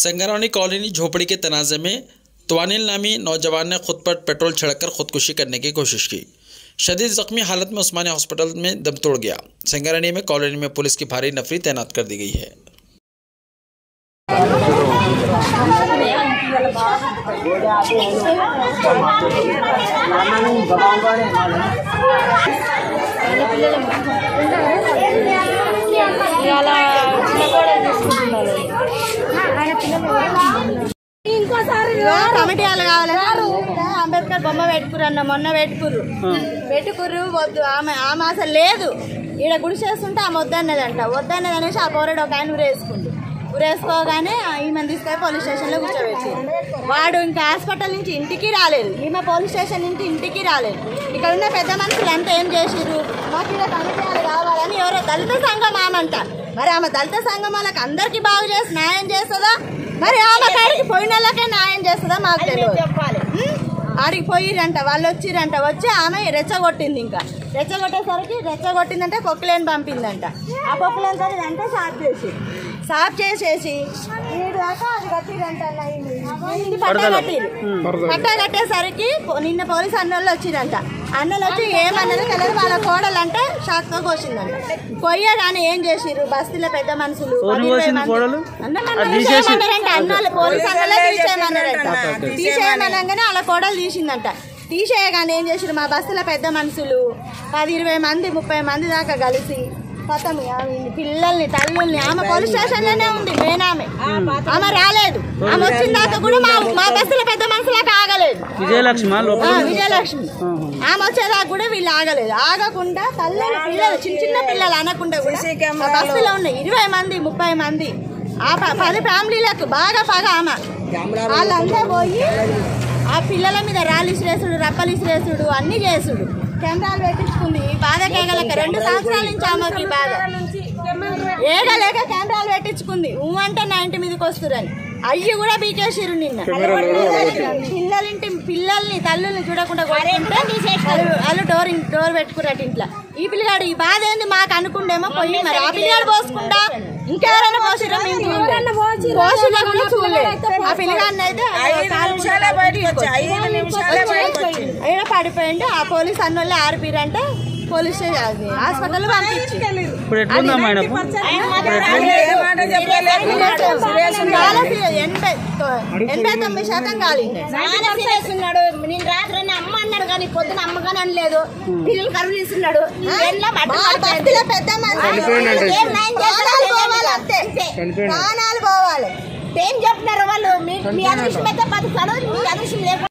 संगरौनी colony झोपड़ी के तनाज़े में तवानिल नामी नौजवान ने खुद पर पेट्रोल छिड़ककर खुदकुशी करने की कोशिश की शदीद जख्मी हालत में उस्मानिया हॉस्पिटल में दम तोड़ गया संगरौनी में कॉलोनी में पुलिस की भारी नफरी तैनात कर दी गई है ఇవాళ చిన్న కూడా తీసుకుంటున్నారు ఇంకోసారి కమిటీ వాళ్ళు కావాలి అంబేద్కర్ బొమ్మ పెట్టుకురు అన్న మొన్న పెట్టుకుర్రు పెట్టుకుర్రు వద్దు ఆమె ఆమె అసలు లేదు ఈడ గుడి చేస్తుంటే ఆమె వద్దన్నదంట వద్దన్నది అనేసి ఆ పౌరుడు ఒక ఆయన ఉరేసుకుంది ఉరేసుకోగానే ఈమెను తీసుకొని పోలీస్ స్టేషన్లో కూర్చోబెట్టి వాడు ఇంకా హాస్పిటల్ నుంచి ఇంటికి రాలేదు ఈమె పోలీస్ స్టేషన్ నుంచి ఇంటికి రాలేదు ఇక్కడ ఉన్న పెద్ద మనుషులు అంతా ఏం చేసిర్రు మాకు ఇలా కమిటీ వాళ్ళు కావాలని ఎవరో దళిత సంఘం ఆమంట మరి ఆమె దళిత సంఘం వాళ్ళకి అందరికీ బాగు చేసి న్యాయం చేస్తుందా మరి ఆమె కాడికి పోయిన వాళ్ళకే న్యాయం చేస్తుందా మాకు తెలియదు ఉం? ఆడికి పోయిరంట వాళ్ళు వచ్చిరంట వచ్చి ఆమె రెచ్చగొట్టింది ఇంకా రెచ్చగొట్టేసరికి రెచ్చగొట్టిందంటే పొక్కులేని పంపిందంట ఆ పొక్కులేని సరే అంటే సాఫ్ చేసి సాఫ్ చేసేసి ఈడు దాకా అది కట్టిరంట లైన్. ఇది పట్టా కట్టిరు పట్టా కట్టేసరికి పో- నిన్న పోలీస్ అన్నోళ్ళు వచ్చిరంట అన్నోళ్ళు వచ్చి ఏమన్నది తెలియదు వాళ్ళ కోడలంటే షాక్ తో కోసిందంట కొయ్యగానే ఏం చేసిర్రు బస్తీలో పెద్ద మనుషులు పది ఇరవై మంది. అన్న నన్ను తీసేయమన్నారంట అన్నోళ్ళు పోలీస్ అన్నోళ్ళే తీసేయమన్నారంట తీసేయమనగానే వాళ్ళ కోడలు తీసిందంట తీసేయగానే ఏం చేసిర్రు మా బస్సులో పెద్ద మనుషులు పది ఇరవై మంది ముప్పై మంది దాకా కలిసి మొత్తం ఆమె పిల్లల్ని తల్లుల్ని ఆమె పోలీస్ స్టేషన్ లోనే ఉంది మేనామె ఆమె రాలేదు ఆమె వచ్చిన దాకా కూడా మా మా బస్సులో పెద్ద మనుషులకు ఆగలేదు విజయలక్ష్మి ఆ, విజయలక్ష్మి ఆమె వచ్చేదాకా కూడా వీళ్ళు ఆగలేదు ఆగకుండా తల్లి పిల్లలు చిన్న చిన్న పిల్లలు అనకుండా కూడా ఆ బస్సులో ఉన్నాయి ఇరవై మంది ముప్పై మంది ఆ ప- పది ఫ్యామిలీలకు బాగా పగ ఆమె వాళ్ళంతా పోయి ఆ పిల్లల మీద రాళ్ళు ఇసిరేసుడు రప్పలు ఇసిరేసుడు అన్ని చేసుడు కెమెరాలు పెట్టించుకుంది ఈ బాధ కేగలక రెండు సంవత్సరాల నుంచి ఆమెకి ఈ బాధ ఏగలేక కెమెరాలు పెట్టించుకుంది ఊ అంటే నా ఇంటి మీదకి వస్తురని అయ్యి కూడా బీకేసిరు నిన్న పిల్లలింటి పిల్లల్ని తల్లుల్ని చూడకుండా కొడుతుంటే వాళ్ళు- వాళ్ళు డోర్ డోర్ పెట్టుకున్నట్టు ఇంట్లో ఈ పిల్లగాడు ఈ బాధ ఏంది మాకు అనుకుండేమో పోయి మరి ఆ పిల్లగాడు పోసుకుంటా ఇంకెవరైనా పోసిరా మేము చూడలేదు. పోసినా కూడా చూడలేదు ఆ పిల్లగాడిని అయితే అయినా పడిపోయిండు ఆ పోలీస్ అన్నోళ్ళే ఆర్పిరంటే పోలీస్ స్టేషన్ అది హాస్పిటల్ పంపించి ఇప్పుడు ఎట్లుందమ్మా ఆయనకు చాలా serious. ఎనభై ఎనభై తొమ్మిది శాతం కాలింది చాలా సీరియస్ ఉన్నాడు నేను రాత్రి అమ్మ అన్నాడు కానీ పొద్దున అమ్మగానే అనలేదు పిల్లలు కరువు తీస్తున్నాడు మా బస్తీలో పెద్ద మనిషి ఏం న్యాయం ప్రాణాలు చేస్తారో పోవాలి అంతే ప్రాణాలు పోవాలి ఏం చెప్తున్నారు వాళ్ళు మీ మీ అదృష్టం అయితే పది చదువు మీ అదృష్టం లేకపోతే